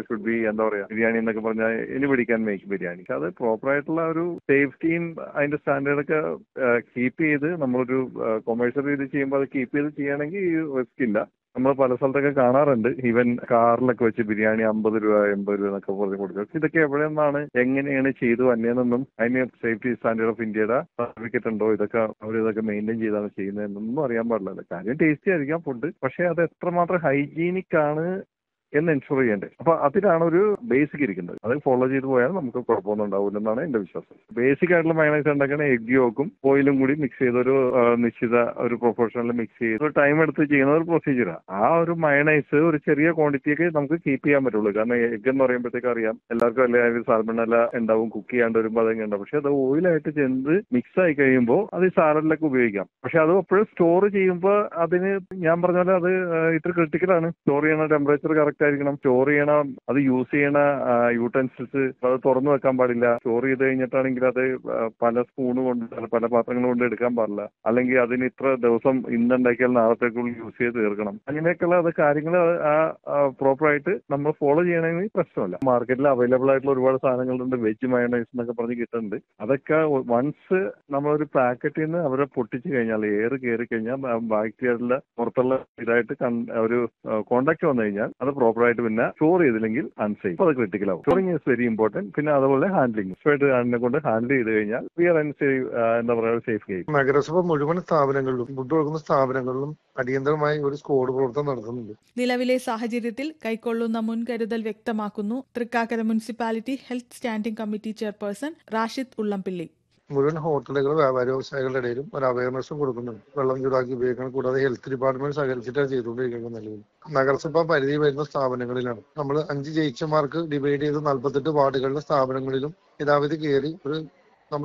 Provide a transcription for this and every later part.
should be എന്താ പറയാ ബിരിയാണി എന്നൊക്കെ പറഞ്ഞാൽ ഇനി പിടിക്കാൻ മേക്ക് ബിരിയാണി പക്ഷെ അത് പ്രോപ്പർ ആയിട്ടുള്ള ഒരു സേഫ്റ്റിയും അതിന്റെ സ്റ്റാൻഡേർഡൊക്കെ കീപ്പ് ചെയ്ത് നമ്മളൊരു കൊമേഴ്ഷ്യൽ രീതി ചെയ്യുമ്പോൾ അത് കീപ്പ് ചെയ്ത് ചെയ്യുകയാണെങ്കിൽ ഈ റിസ്ക് ഇല്ല നമ്മൾ പല സ്ഥലത്തൊക്കെ കാണാറുണ്ട് ഈവൻ കാറിലൊക്കെ വെച്ച് ബിരിയാണി അമ്പത് രൂപ എൺപത് രൂപ എന്നൊക്കെ പറഞ്ഞ് കൊടുക്കുക പക്ഷെ ഇതൊക്കെ എവിടെ നിന്നാണ് എങ്ങനെയാണ് ചെയ്തു വന്നതെന്നൊന്നും അതിന് സേഫ്റ്റി സ്റ്റാൻഡേർഡ് ഓഫ് ഇന്ത്യയുടെ സർട്ടിഫിക്കറ്റ് ഉണ്ടോ ഇതൊക്കെ അവർ ഇതൊക്കെ മെയിൻറ്റെയിൻ ചെയ്താണ് ചെയ്യുന്നതെന്നൊന്നും അറിയാൻ പാടില്ല കാര്യം ടേസ്റ്റി ആയിരിക്കാം ഫുഡ് പക്ഷെ അത് എത്രമാത്രം ഹൈജീനിക് ആണ് എന്ന് എൻഷുർ ചെയ്യേണ്ടത് അപ്പൊ അതിലാണ് ഒരു ബേസിക് ഇരിക്കുന്നത് അത് ഫോളോ ചെയ്ത് പോയാൽ നമുക്ക് കുഴപ്പമൊന്നും ഉണ്ടാവില്ലെന്നാണ് എന്റെ വിശ്വാസം ബേസിക് ആയിട്ടുള്ള മയണൈസ് ഉണ്ടാക്കണ എഗ് യോക്കും ഓയിലും കൂടി മിക്സ് ചെയ്ത് ഒരു ആ, നിശ്ചിത ഒരു പ്രൊഫഷണൽ മിക്സ് ചെയ്ത് ഒരു ടൈം എടുത്ത് ചെയ്യുന്ന ഒരു പ്രൊസീജിയറാണ് ആ ഒരു മയണൈസ് ഒരു ചെറിയ ക്വാണ്ടിറ്റിയൊക്കെ നമുക്ക് കീപ്പ് ചെയ്യാൻ പറ്റുള്ളൂ കാരണം എഗ് എന്ന് പറയുമ്പോഴത്തേക്ക് അറിയാം എല്ലാവർക്കും അല്ലെ സാൽമണല ഉണ്ടാവും കുക്ക് ചെയ്യാണ്ട് വരുമ്പോൾ അതൊക്കെ ഉണ്ടാവും പക്ഷെ അത് ഓയിലായിട്ട് ചെന്ന് മിക്സ് ആയി കഴിയുമ്പോൾ അത് ഈ സാലഡിലൊക്കെ ഉപയോഗിക്കാം പക്ഷെ അത് എപ്പോഴും സ്റ്റോർ ചെയ്യുമ്പോൾ അതിന് ഞാൻ പറഞ്ഞ പോലെ അത് ആ, ഇത്ര ക്രിട്ടിക്കലാണ് സ്റ്റോർ ചെയ്യണ ടെമ്പറേച്ചർ കറക്റ്റ് ആയിരിക്കണം സ്റ്റോർ ചെയ്യണം അത് യൂസ് ചെയ്യണ യൂട്ടൻസിൽസ് അത് തുറന്നു വെക്കാൻ പാടില്ല സ്റ്റോർ ചെയ്ത് കഴിഞ്ഞിട്ടാണെങ്കിൽ അത് ആ, പല സ്പൂണ് കൊണ്ട് അല്ല പല പാത്രങ്ങൾ കൊണ്ട് എടുക്കാൻ പാടില്ല അല്ലെങ്കിൽ അതിന് ഇത്ര ദിവസം ഇന്നുണ്ടാക്കിയാൽ നാളത്തേക്കുള്ളിൽ യൂസ് ചെയ്ത് തീർക്കണം അങ്ങനെയൊക്കെയുള്ള അത് കാര്യങ്ങൾ ആ പ്രോപ്പർ ആയിട്ട് നമ്മൾ ഫോളോ ചെയ്യണമെങ്കിൽ പ്രശ്നമില്ല മാർക്കറ്റിൽ അവൈലബിൾ ആയിട്ടുള്ള ഒരുപാട് സാധനങ്ങളുണ്ട് വെജ് മയണൈസ് എന്നൊക്കെ പറഞ്ഞ് കിട്ടുന്നുണ്ട് അതൊക്കെ വൺസ് നമ്മളൊരു പാക്കറ്റിൽ നിന്ന് അവരെ പൊട്ടിച്ച് കഴിഞ്ഞാൽ എയർ കയറി കഴിഞ്ഞാൽ ബാക്ടീരിയയുടെ പുറത്തുള്ള ഇതായിട്ട് കൺ- ഒരു കോണ്ടാക്ട് വന്നു കഴിഞ്ഞാൽ അത് പ്രോപ്പർ ആയിട്ട് പിന്നെ സ്റ്റോർ ചെയ്തില്ലെങ്കിൽ അൺസേഫ് അത് ക്രിട്ടിക്കൽ ആവും സ്റ്റോറിംഗ് ഇസ് വെരി ഇമ്പോർട്ടന്റ് പിന്നെ അതുപോലെ ഹാൻഡ്ലിംഗ് സ്പെഡ് അതിനെ കൊണ്ട് ഹാൻഡിൽ ചെയ്ത് കഴിഞ്ഞാൽ വി ആർ സേഫ് എന്താ പറയുക സേഫ് ഗെയിം നഗരസഭ മുഴുവൻ സ്ഥാപനങ്ങളിലും ഫുഡ് കൊടുക്കുന്ന സ്ഥാപനങ്ങളിലും അടിയന്തരമായി ഒരു സ്ക്വാഡ് പ്രവർത്തനം നടത്തുന്നുണ്ട് നിലവിലെ സാഹചര്യത്തിൽ കൈക്കൊള്ളുന്ന മുൻകരുതൽ വ്യക്തമാക്കുന്നു Thrikkakara municipality health standing committee chairperson Rashid Ullampilly മുഴുവൻ ഹോട്ടലുകൾ വ്യാപാര വ്യവസായികളുടെ ഇടയിലും ഒരു അവയർനെസ്സും കൊടുക്കുന്നുണ്ട് വെള്ളം ചൂടാക്കി ഉപയോഗിക്കണം കൂടാതെ ഹെൽത്ത് ഡിപ്പാർട്ട്മെന്റ് സഹകരിച്ചിട്ടാണ് ചെയ്തുകൊണ്ടിരിക്കുന്നത് നിലവിൽ നഗരസഭ പരിധി വരുന്ന സ്ഥാപനങ്ങളിലാണ് നമ്മൾ അഞ്ച് ജയിച്ചമാർക്ക് ഡിവൈഡ് ചെയ്ത് നാൽപ്പത്തെട്ട് വാർഡുകളിലെ സ്ഥാപനങ്ങളിലും യഥാവിധി കയറി ഒരു നമ്മൾ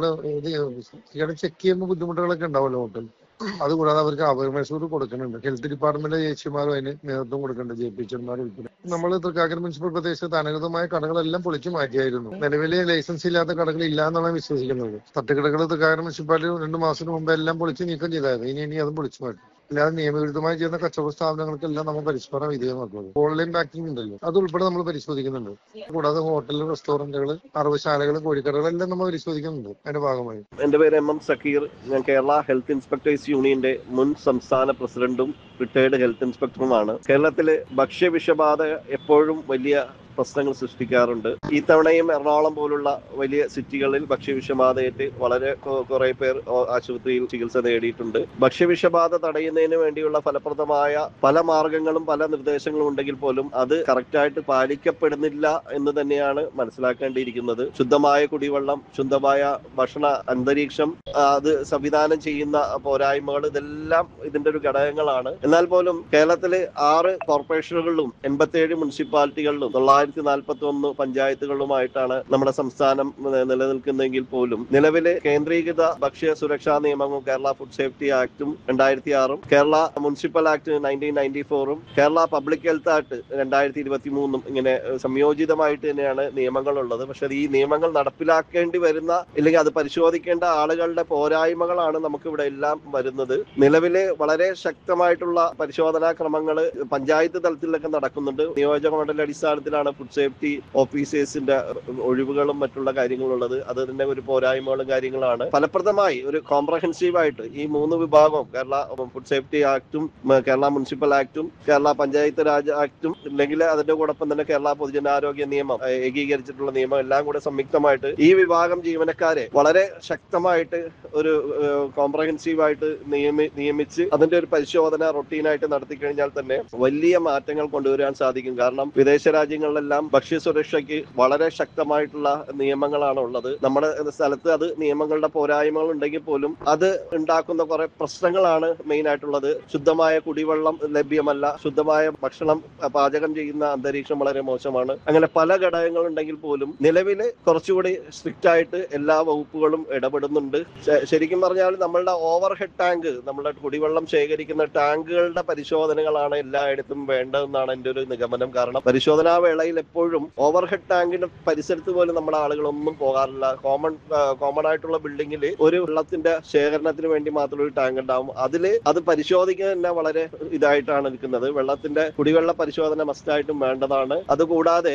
ഇത് ചെക്ക് ചെയ്യുമ്പോൾ ബുദ്ധിമുട്ടുകളൊക്കെ ഉണ്ടാവുമല്ലോ ഹോട്ടൽ അതുകൂടാതെ അവർക്ക് അവയർനെസ് കൂടി കൊടുക്കുന്നുണ്ട് ഹെൽത്ത് ഡിപ്പാർട്ട്മെന്റ് ചേച്ചിമാരും അതിന് നേതൃത്വം കൊടുക്കുന്നുണ്ട് ജെ പി എച്ച്മാർ ഉൾപ്പെടെ നമ്മൾ തൃക്കാക്കര മുനിസിപ്പൽ പ്രദേശത്ത് അനധികൃതമായ കടകളെല്ലാം പൊളിച്ചു മാറ്റിയായിരുന്നു നിലവിലെ ലൈസൻസ് ഇല്ലാത്ത കടകൾ ഇല്ല എന്നാണ് വിശ്വസിക്കുന്നത് തട്ടുകടകൾ തൃക്കാക്കര മുനിസിപ്പാലിറ്റി രണ്ടു മാസത്തിന് മുമ്പ് എല്ലാം പൊളിച്ച് നീക്കം ചെയ്തായിരുന്നു ഇനി ഇനി അതും പൊളിച്ചു മാറ്റി അല്ലാതെ നിയമവിരുദ്ധമായി ചെയ്യുന്ന കച്ചവട സ്ഥാപനങ്ങൾക്കെല്ലാം നമ്മൾ പരിഷ്കരണം വിധേയമാക്കുന്നത് ഓൺലൈൻ ബാങ്കിങ് ഉണ്ടല്ലോ അത് ഉൾപ്പെടെ നമ്മൾ പരിശോധിക്കുന്നുണ്ട് കൂടാതെ ഹോട്ടൽ റെസ്റ്റോറന്റുകൾ അറവശാലകൾ കോഴിക്കടകൾ എല്ലാം നമ്മൾ പരിശോധിക്കുന്നുണ്ട് അതിന്റെ ഭാഗമായി എന്റെ പേര് എം എം സക്കീർ ഞാൻ കേരള ഹെൽത്ത് ഇൻസ്പെക്ടേഴ്സ് യൂണിയന്റെ മുൻ സംസ്ഥാന പ്രസിഡന്റും റിട്ടയർഡ് ഹെൽത്ത് ഇൻസ്പെക്ടറുമാണ് കേരളത്തില് ഭക്ഷ്യവിഷബാധ എപ്പോഴും വലിയ പ്രശ്നങ്ങൾ സൃഷ്ടിക്കാറുണ്ട് ഈ തവണയും എറണാകുളം പോലുള്ള വലിയ സിറ്റികളിൽ ഭക്ഷ്യവിഷബാധയേറ്റ് വളരെ കൊ- കുറെ പേർ ഓ- ആശുപത്രിയിൽ ചികിത്സ നേടിയിട്ടുണ്ട് ഭക്ഷ്യവിഷബാധ തടയുന്നതിന് വേണ്ടിയുള്ള ഫലപ്രദമായ പല മാർഗങ്ങളും പല നിർദ്ദേശങ്ങളും ഉണ്ടെങ്കിൽ പോലും അത് കറക്റ്റായിട്ട് പാലിക്കപ്പെടുന്നില്ല എന്ന് തന്നെയാണ് മനസ്സിലാക്കേണ്ടിയിരിക്കുന്നത് ശുദ്ധമായ കുടിവെള്ളം ശുദ്ധമായ ഭക്ഷണ അന്തരീക്ഷം ആ, അത് സംവിധാനം ചെയ്യുന്ന പോരായ്മകൾ ഇതെല്ലാം ഇതിന്റെ ഒരു ഘടകങ്ങളാണ് എന്നാൽ പോലും കേരളത്തില് ആറ് കോർപ്പറേഷനുകളിലും എൺപത്തിയേഴ് മുനിസിപ്പാലിറ്റികളിലും തൊള്ളായിരത്തി നാൽപ്പത്തി ഒന്ന് പഞ്ചായത്തുകളിലുമായിട്ടാണ് നമ്മുടെ സംസ്ഥാനം നി- നിലനിൽക്കുന്നതെങ്കിൽ പോലും നിലവില് കേന്ദ്രീകൃത ഭക്ഷ്യ സുരക്ഷാ നിയമവും കേരള ഫുഡ് സേഫ്റ്റി ആക്ടും രണ്ടായിരത്തി ആറും Kerala municipal act nineteen ninety ഫോറും കേരള പബ്ലിക് ഹെൽത്ത് ആക്ട് രണ്ടായിരത്തി ഇരുപത്തി മൂന്നും ഇങ്ങനെ ഏഹ്, സംയോജിതമായിട്ട് തന്നെയാണ് നിയമങ്ങളുള്ളത് പക്ഷെ ഈ നിയമങ്ങൾ നടപ്പിലാക്കേണ്ടി വരുന്ന ഇല്ലെങ്കിൽ അത് പരിശോധിക്കേണ്ട ആളുകളുടെ പോരായ്മകളാണ് നമുക്ക് ഇവിടെ എല്ലാം വരുന്നത് നിലവില് വളരെ ശക്തമായിട്ടുള്ള പരിശോധനാ ക്രമങ്ങൾ പഞ്ചായത്ത് തലത്തിലൊക്കെ നടക്കുന്നുണ്ട് നിയോജക മണ്ഡല അടിസ്ഥാനത്തിലാണ് ഫുഡ് സേഫ്റ്റി ഓഫീസേഴ്സിന്റെ ഒഴിവുകളും മറ്റുള്ള കാര്യങ്ങളുള്ളത് അത് തന്നെ ഒരു പോരായ്മകളും കാര്യങ്ങളാണ് ഫലപ്രദമായി ഒരു കോംപ്രഹെൻസീവ് ആയിട്ട് ഈ മൂന്ന് വിഭാഗവും കേരള ഫുഡ് സേഫ്റ്റി ആക്ടും ഉം, കേരള മുനിസിപ്പൽ ആക്ടും കേരള പഞ്ചായത്ത് രാജ് ആക്ടും അല്ലെങ്കിൽ അതിന്റെ കൂടൊപ്പം തന്നെ കേരള പൊതുജനാരോഗ്യ നിയമം ഏഹ്, ഏകീകരിച്ചിട്ടുള്ള നിയമം എല്ലാം കൂടെ സംയുക്തമായിട്ട് ഈ വിഭാഗം ജീവനക്കാരെ വളരെ ശക്തമായിട്ട് ഒരു കോംപ്രഹെൻസീവ് ആയിട്ട് നിയമി നിയമിച്ച് അതിന്റെ ഒരു പരിശോധന റൊട്ടീനായിട്ട് നടത്തി കഴിഞ്ഞാൽ തന്നെ വലിയ മാറ്റങ്ങൾ കൊണ്ടുവരാൻ സാധിക്കും കാരണം വിദേശ രാജ്യങ്ങളിലെല്ലാം ഭക്ഷ്യസുരക്ഷയ്ക്ക് വളരെ ശക്തമായിട്ടുള്ള നിയമങ്ങളാണ് ഉള്ളത് നമ്മുടെ സ്ഥലത്ത് അത് നിയമങ്ങളുടെ പോരായ്മകൾ ഉണ്ടെങ്കിൽ പോലും അത് ഉണ്ടാക്കുന്ന കുറെ പ്രശ്നങ്ങളാണ് മെയിൻ ആയിട്ടുള്ളത് ശുദ്ധമായ കുടിവെള്ളം ലഭ്യമല്ല ശുദ്ധമായ ഭക്ഷണം അഹ് പാചകം ചെയ്യുന്ന അന്തരീക്ഷം വളരെ മോശമാണ് അങ്ങനെ പല ഘടകങ്ങൾ ഉണ്ടെങ്കിൽ പോലും നിലവില് കുറച്ചുകൂടി സ്ട്രിക്റ്റ് ആയിട്ട് എല്ലാ വകുപ്പുകളും ഇടപെടുന്നുണ്ട് ശ- ശരിക്കും പറഞ്ഞാൽ നമ്മളുടെ ഓവർ ഹെഡ് ടാങ്ക് നമ്മുടെ കുടിവെള്ളം ശേഖരിക്കുന്ന ടാങ്കുകളുടെ പരിശോധനകളാണ് എല്ലായിടത്തും വേണ്ടതെന്നാണ് എൻ്റെ ഒരു നിഗമനം കാരണം പരിശോധനാ വേളയിൽ എപ്പോഴും ഓവർ ഹെഡ് ടാങ്കിന്റെ പരിസരത്ത് പോലും നമ്മുടെ ആളുകളൊന്നും പോകാറില്ല കോമൺ കോമൺ ആയിട്ടുള്ള ബിൽഡിങ്ങിൽ ഒരു വെള്ളത്തിന്റെ ശേഖരണത്തിന് വേണ്ടി മാത്രം ഒരു ടാങ്ക് ഉണ്ടാവും അതില് അത് പരിശോധിക്കാൻ തന്നെ വളരെ ഇതായിട്ടാണ് നിൽക്കുന്നത് വെള്ളത്തിന്റെ കുടിവെള്ള പരിശോധന മസ്റ്റായിട്ടും വേണ്ടതാണ് അതുകൂടാതെ